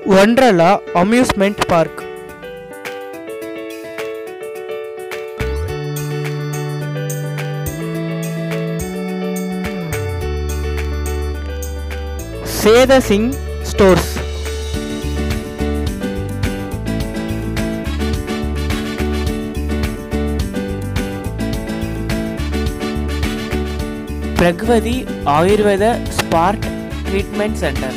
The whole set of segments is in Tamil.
ஒண்டர்லா அம்யூஸ்மெண்ட் பார்க் சேத சிங் ஸ்டோர்ஸ் பிரக்வதி ஆயுர்வேத ஸ்பார்ட் treatment centre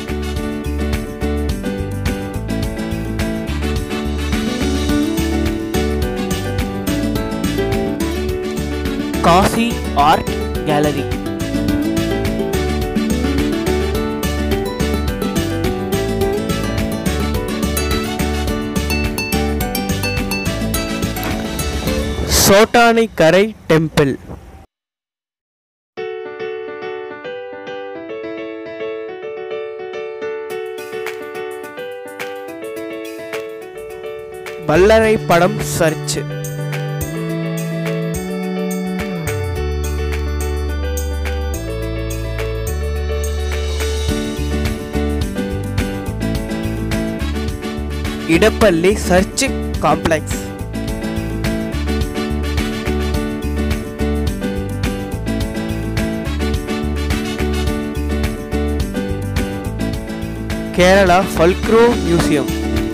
Kashi art gallery Chottanikkara temple Vallarpadam church Edappally church complex Kerala folklore museum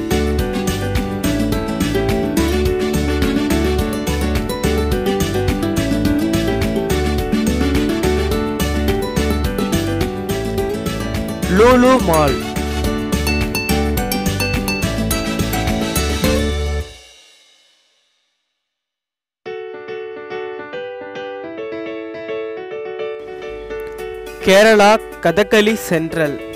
Lulu mall Kerala Kathakali central